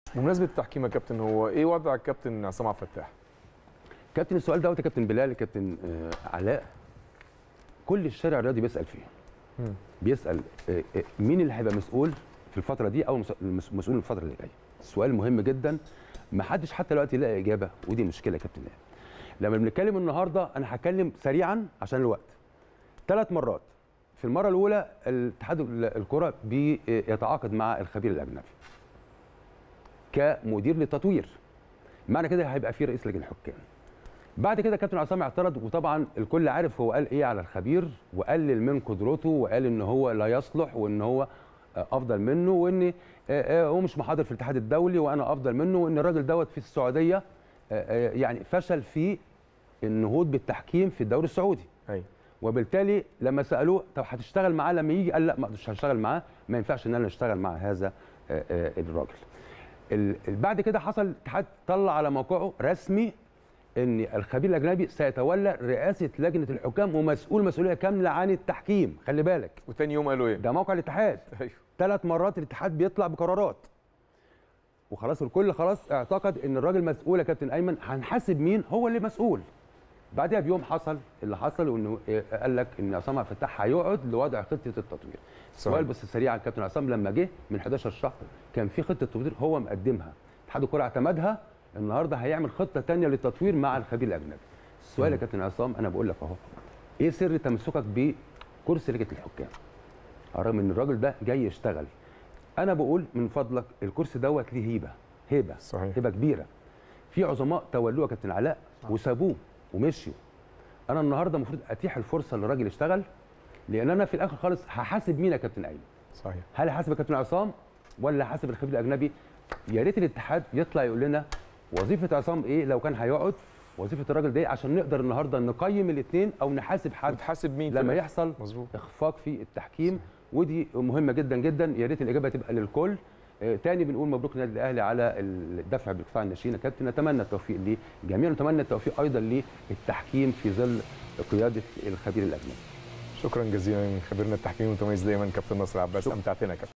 بمناسبه التحكيم يا كابتن هو ايه وضع الكابتن عصام عبد الفتاح؟ كابتن السؤال دوت يا كابتن بلال كابتن آه علاء كل الشارع الرياضي بيسال فيه مم. بيسال آه آه مين اللي هيبقى مسؤول في الفتره دي او المس- المس- مسؤول الفتره اللي جايه السؤال مهم جدا ما حدش حتى دلوقتي يلاقي اجابه ودي مشكله يا كابتن نائب لما بنتكلم النهارده انا هتكلم سريعا عشان الوقت ثلاث مرات في المره الاولى الاتحاد ال- الكره بيتعاقد مع الخبير الاجنبي كمدير للتطوير معنى كده هيبقى في رئيس لجنه الحكام بعد كده كابتن عصام اعترض وطبعا الكل عارف هو قال ايه على الخبير وقلل من قدرته وقال ان هو لا يصلح وان هو آه، افضل منه وان آه، آه، هو مش محاضر في الاتحاد الدولي وانا افضل منه وان الراجل دوت في السعوديه آه، آه، يعني فشل في النهوض بالتحكيم في الدوري السعودي ايوه وبالتالي لما سالوه طب هتشتغل معاه لما يجي قال لا ما مش هشتغل معاه ما ينفعش ان انا اشتغل مع هذا آه، آه، الراجل ال- ال- بعد كده حصل الاتحاد طلع على موقعه رسمي ان الخبير الاجنبي سيتولى رئاسه لجنه الحكام ومسؤول مسؤوليه كامله عن التحكيم خلي بالك وتاني يوم قالوا ايه؟ ده موقع الاتحاد ايوه ثلاث مرات الاتحاد بيطلع بقرارات وخلاص الكل خلاص اعتقد ان الراجل مسؤول يا كابتن ايمن هنحاسب مين هو اللي مسؤول بعدها بيوم حصل اللي حصل وانه إيه، قال لك ان عصام عبد الفتاح هيقعد لوضع خطه التطوير السؤال بس سريعا كابتن عصام لما جه من 11 شهر كان في خطه تطوير هو مقدمها اتحاد الكره اعتمدها النهارده هيعمل خطه ثانيه للتطوير مع الخبير الاجنبي السؤال يا كابتن عصام انا بقول لك اهو ايه سر تمسكك بكرسي لجنه الحكام رغم ان الراجل ده جاي يشتغل انا بقول من فضلك الكرسي دوت ليه هيبه هيبه صحيح. هيبه كبيره في عظماء تولوها كابتن علاء وسابوه ومشيوا انا النهارده المفروض اتيح الفرصه للراجل يشتغل لان انا في الاخر خالص هحاسب مين يا كابتن ايمن صحيح هل هحاسب كابتن عصام ولا هحاسب الخبير الاجنبي يا ريت الاتحاد يطلع يقول لنا وظيفه عصام ايه لو كان هيقعد وظيفه الراجل ده إيه عشان نقدر النهارده نقيم الاثنين او نحاسب حد وتحاسب مين في لما الآخر؟ يحصل مظبوط اخفاق في التحكيم ودي مهمه جدا جدا يا ريت الاجابه تبقى للكل آه، تاني بنقول مبروك للنادي الاهلي على الدفع بالقطاع الناشئين يا كابتن نتمنى التوفيق ليه جميعا نتمنى التوفيق ايضا للتحكيم في ظل قياده الخبير الاجنبي شكرا جزيلا من خبيرنا التحكيمي المتميز دايما كابتن ناصر عباس شكراً. امتعتنا يا كابتن